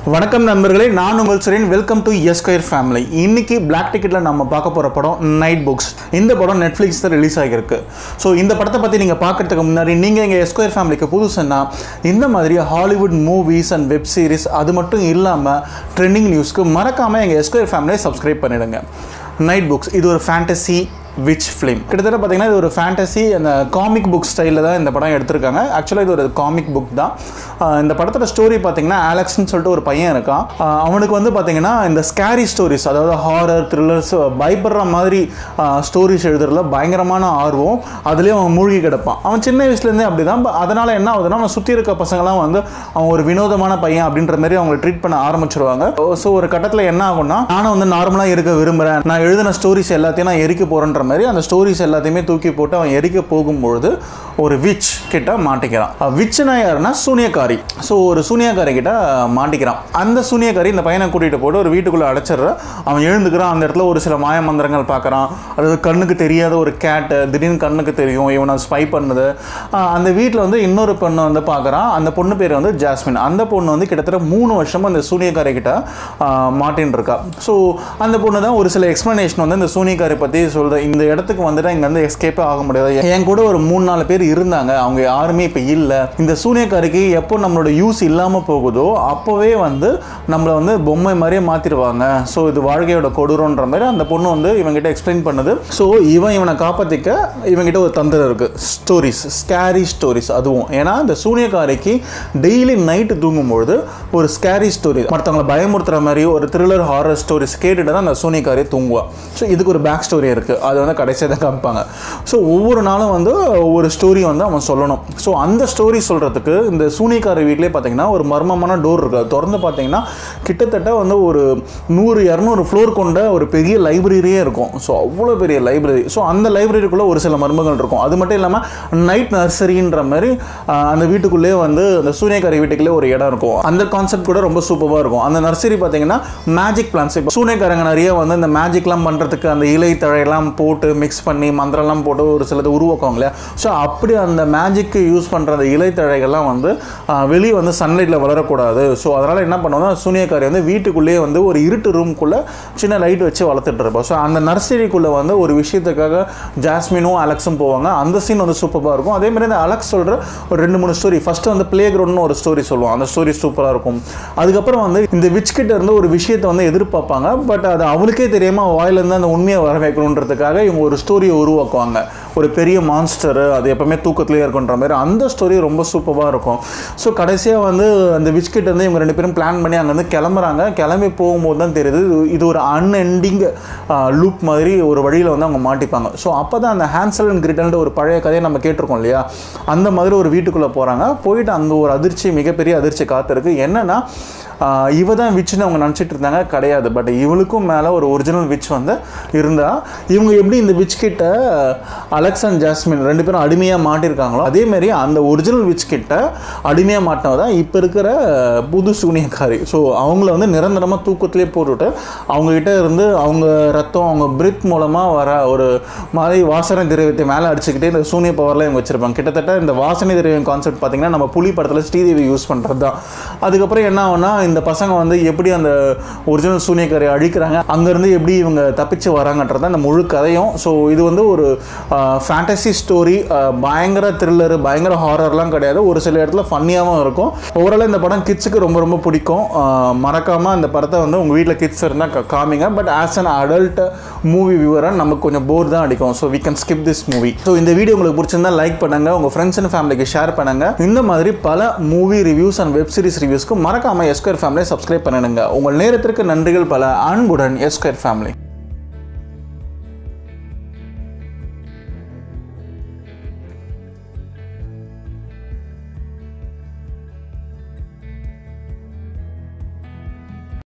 வணக்கம் நண்பர்களே நான் உங்கள் Suren welcome to Esquire family இன்னைக்கு பிளாக் டிக்கெட்டில் நம்ம பார்க்க போகிற படம் நைட் புக்ஸ் இந்த படம் நெட்ஃப்ளிக்ஸ் தான் ரிலீஸ் ஆகியிருக்கு ஸோ இந்த படத்தை பற்றி நீங்கள் பார்க்கறதுக்கு முன்னாடி நீங்கள் எங்கள் எஸ்கொயர் ஃபேமிலிக்கு புதுசுன்னா இந்த மாதிரி Hollywood movies and web series அது மட்டும் இல்லாமல் ட்ரெண்டிங் நியூஸ்க்கு மறக்காமல் எங்கள் எஸ்கொயர் ஃபேமிலியை சப்ஸ்கிரைப் பண்ணிடுங்க நைட் புக்ஸ் இது ஒரு ஃபேண்டசி விச் ஃபிலிம் கிட்டத்தட்ட பார்த்தீங்கன்னா இது ஒரு ஃபேண்டசி அந்த காமிக் புக் ஸ்டைலில் தான் இந்த படம் எடுத்திருக்காங்க ஆக்சுவலாக இது ஒரு காமிக் புக் தான் ஆஹ் இந்த படத்தோட ஸ்டோரி பார்த்தீங்கன்னா ஆலெக்ஸ்னு சொல்லிட்டு ஒரு பையன் இருக்கான் ஆஹ் அவனுக்கு வந்து பார்த்தீங்கன்னா இந்த ஸ்கேரி ஸ்டோரிஸ் அதாவது ஹாரர் த்ரில்லர்ஸ் பயப்படுற மாதிரி ஸ்டோரிஸ் எழுதுறதுல பயங்கரமான ஆர்வம் அதுலேயும் அவன் மூழ்கி கிடப்பான் அவன் சின்ன வயசுலேருந்தே அப்படி தான் அதனால் என்ன ஆகுதுன்னா அவன் சுற்றி இருக்க பசங்களாம் வந்து அவன் ஒரு வினோதமான பையன் அப்படின்ற மாதிரி அவங்களை ட்ரீட் பண்ண ஆரம்பிச்சிருவாங்க ஸோ ஒரு கட்டத்தில் என்ன ஆகும்னா நானும் வந்து நார்மலாக இருக்க விரும்புகிறேன் நான் எழுதின ஸ்டோரிஸ் எல்லாத்தையும் நான் எரிக்க போகிறேன்ற மாதிரி அந்த ஸ்டோரிஸ் எல்லாத்தையுமே தூக்கி போட்டு அவன் எரிக்க போகும்பொழுது ஒரு விச் கிட்ட மாட்டிக்கிறான் விச்னா யாருன்னா சூனியக்காரி ஸோ ஒரு சூனியக்காரி கிட்ட மாட்டிக்கிறான் அந்த சூனியக்காரி இந்த பையனை கூட்டிகிட்டு போட்டு ஒரு வீட்டுக்குள்ளே அடைச்சிடுற அவன் எழுந்துக்கிறான் அந்த இடத்துல ஒரு சில மாய மந்திரங்கள் பார்க்குறான் அதாவது கண்ணுக்கு தெரியாத ஒரு கேட்டு திடீர்னு கண்ணுக்கு தெரியும் இவனை ஸ்பை பண்ணுது ஆஹ் அந்த வீட்டில் வந்து இன்னொரு பொண்ணு வந்து பார்க்குறான் அந்த பொண்ணு பேர் வந்து ஜாஸ்மின் அந்த பொண்ணு வந்து கிட்டத்தட்ட மூணு வருஷமாக அந்த சூனியக்காரி கிட்ட ஆஹ் மாட்டின்னு இருக்கா ஸோ அந்த பொண்ணு தான் ஒரு சில எக்ஸ்ப்ளனேஷன் வந்து இந்த சூனியக்காரி பற்றி சொல்லுது இந்த இடத்துக்கு வந்துட்டு இங்கே வந்து எஸ்கேப்பே ஆக முடியாது என் கூட ஒரு மூணு நாலு பேர் இருந்தாங்க அவங்க யாருமே இப்போ இல்லை இந்த சூனியக்காரிக்கு எப்போ நம்மளோட யூஸ் இல்லாமல் போகுதோ அப்போவே வந்து நம்மளை வந்து பொம்மை மாதிரியே மாற்றிடுவாங்க ஸோ இது வாழ்க்கையோட கொடூரன்ற மாதிரி அந்த பொண்ணு வந்து இவங்கிட்ட எக்ஸ்பிளைன் பண்ணுது ஸோ இவன் இவனை காப்பாற்றிக்க இவங்கிட்ட ஒரு தந்திரம் இருக்குது ஸ்டோரிஸ் ஸ்கேரி ஸ்டோரிஸ் அதுவும் ஏன்னா இந்த சூனியக்காரிக்கு டெய்லி நைட்டு தூங்கும்பொழுது ஒரு ஸ்கேரி ஸ்டோரி மற்றவங்களை பயமுறுத்துற மாதிரி ஒரு த்ரில்லர் ஹாரர் ஸ்டோரிஸ் கேட்டுட்டு தான் அந்த சூனியக்காரி தூங்குவா ஸோ இதுக்கு ஒரு பேக் ஸ்டோரி இருக்குது அது வந்து கடைசியாக தான் காமிப்பாங்க ஸோ ஒவ்வொரு நாளும் வந்து ஒவ்வொரு ஸ்டோரி வந்து அவன் சொல்லணும் ஸோ அந்த ஸ்டோரி சொல்கிறதுக்கு இந்த சூனியக்கார வீட்லேயே பார்த்தீங்கன்னா ஒரு மர்மமான டோர் இருக்குது அது திறந்து பார்த்தீங்கன்னா கிட்டத்தட்ட வந்து ஒரு நூறு இரநூறு ஃப்ளோர் கொண்ட ஒரு பெரிய லைப்ரரியே இருக்கும் ஸோ அவ்வளோ பெரிய லைப்ரரி ஸோ அந்த லைப்ரரிக்குள்ளே ஒரு சில மர்மங்கள் இருக்கும் அது மட்டும் இல்லாமல் நைட் நர்சரின்ற மாதிரி ஆஹ், அந்த வீட்டுக்குள்ளேயே வந்து அந்த சூனியக்காரி வீட்டுக்குள்ளே ஒரு இடம் இருக்கும் அந்த கான்செப்ட் கூட ரொம்ப சூப்பராக இருக்கும் அந்த நர்சரி பார்த்தீங்கன்னா மேஜிக் பிளான்ஸ் இப்போ சூனியக்காரங்க நிறைய வந்து இந்த மேஜிக்லாம் பண்ணுறதுக்கு அந்த இலை தழையெல்லாம் போட்டு மிக்ஸ் பண்ணி மந்திரம்லாம் போட்டு ஒரு சிலது உருவாக்குவாங்க இல்லையா ஸோ அப்படி அந்த மேஜிக்கு யூஸ் பண்ணுற அந்த இலை தழைகள்லாம் வந்து வெளியே வந்து சன்லைட்டில் வளரக்கூடாது ஸோ அதனால் என்ன பண்ணுவோம்னா சூனியக்காரி வந்து வீட்டுக்குள்ளேயே வந்து ஒரு இருட்டு ரூம்குள்ளே சின்ன லைட் வச்சு வளர்த்துட்டு இருப்போம் ஸோ அந்த நர்சரிக்குள்ளே வந்து ஒரு விஷயத்துக்காக ஜாஸ்மினும் அலெக்ஸும் போவாங்க அந்த சீன் வந்து சூப்பராக இருக்கும் அதே மாதிரி இந்த அலெக்ஸ் சொல்கிற ஒரு ரெண்டு மூணு ஸ்டோரி ஃபஸ்ட்டு வந்து பிளே கிரவுண்ட்னு ஒரு ஸ்டோரி சொல்லுவோம் அந்த ஸ்டோரி சூப்பராக இருக்கும் அதுக்கப்புறம் வந்து இந்த விச் கிட்ட இருந்து ஒரு விஷயத்தை வந்து எதிர்பார்ப்பாங்க பட் அது அவளுக்கே தெரியாமல் வாயிலேருந்து அந்த உண்மையை வர வைக்கணுன்றதுக்காக இவங்க ஒரு ஸ்டோரியை உருவாக்குவாங்க ஒரு பெரிய மான்ஸ்டரு அது எப்பவுமே தூக்கத்திலே இருக்குன்ற மாதிரி அந்த ஸ்டோரி ரொம்ப சூப்பராக இருக்கும் ஸோ கடைசியாக வந்து அந்த விச்கிட்ட இருந்து இவங்க ரெண்டு பேரும் பிளான் பண்ணி அங்கேருந்து கிளம்புறாங்க கிளம்பி போகும்போது தான் தெரியுது இது- இது ஒரு அன்எண்டிங் லூப் மாதிரி ஒரு வழியில் வந்து அவங்க மாட்டிப்பாங்க ஸோ அப்போ தான் அந்த ஹேன்சல் அண்ட் கிரிட்டல்ன்ற ஒரு பழைய கதையை நம்ம கேட்டிருக்கோம் இல்லையா அந்த மாதிரி ஒரு வீட்டுக்குள்ளே போகிறாங்க போயிட்டு அங்கே ஒரு அதிர்ச்சி மிகப்பெரிய அதிர்ச்சி காத்திருக்கு என்னன்னா ஆஹ் இவ தான் விச்சுன்னு அவங்க நினச்சிட்டு இருந்தாங்க கிடையாது பட் இவளுக்கும் மேலே ஒரு ஒரிஜினல் விச் வந்து இருந்தா இவங்க எப்படி இந்த விச் கிட்ட அலெக்ஸ் அண்ட் ஜாஸ்மின் ரெண்டு பேரும் அடிமையாக மாட்டிருக்காங்களோ அதே மாதிரி அந்த ஒரிஜினல் விச் கிட்ட அடிமையாக மாட்டினவ தான் இப்போ இருக்கிற புது சூனியக்காரி ஸோ அவங்கள வந்து நிரந்தரமாக தூக்கத்திலே போட்டுவிட்டு அவங்க கிட்ட இருந்து அவங்க ரத்தம் அவங்க பிரித் மூலமாக வர ஒரு மாதிரி வாசனை திரவியத்தை மேலே அடிச்சுக்கிட்டே இந்த சூனிய பவரில் இவங்க வச்சிருப்பாங்க கிட்டத்தட்ட இந்த வாசனை திரவியம் கான்செப்ட் பார்த்தீங்கன்னா நம்ம புலி படத்தில் ஸ்ரீதேவி யூஸ் பண்ணுறது தான் அதுக்கப்புறம் என்ன ஆகும்னா இந்த பசங்க வந்து எப்படி அந்த ஒரிஜினல் சூனியக்காரை அழிக்கிறாங்க அங்கேருந்து எப்படி இவங்க தப்பிச்சு வராங்கன்றது தான் இந்த முழு கதையும் ஸோ இது வந்து ஒரு ஃபேண்டசி ஸ்டோரி பயங்கர த்ரில்லரு பயங்கர ஹாரர்லாம் கிடையாது ஒரு சில இடத்துல ஃபன்னியாகவும் இருக்கும் ஓவரால் இந்த படம் கிட்ஸுக்கு ரொம்ப ரொம்ப பிடிக்கும் மறக்காமல் இந்த படத்தை வந்து உங்கள் வீட்டில் கிட்ஸ் இருந்தால் கா- காமிங்க but as an adult movie வியூவராக நமக்கு கொஞ்சம் போர் தான் அடிக்கும் so we can skip this movie so இந்த வீடியோ உங்களுக்கு பிடிச்சிருந்தா லைக் பண்ணுங்க உங்கள் ஃப்ரெண்ட்ஸ் அண்ட் ஃபேமிலிக்கு ஷேர் பண்ணுங்க இந்த மாதிரி பல movie reviews and web series ரிவ்யூஸ்க்கு மறக்காம எஸ்கொயர் ஃபேமிலியை சப்ஸ்கிரைப் பண்ணிடுங்க உங்கள் நேரத்திற்கு நன்றிகள் பல அன்புடன் எஸ்கொயர் ஃபேமிலி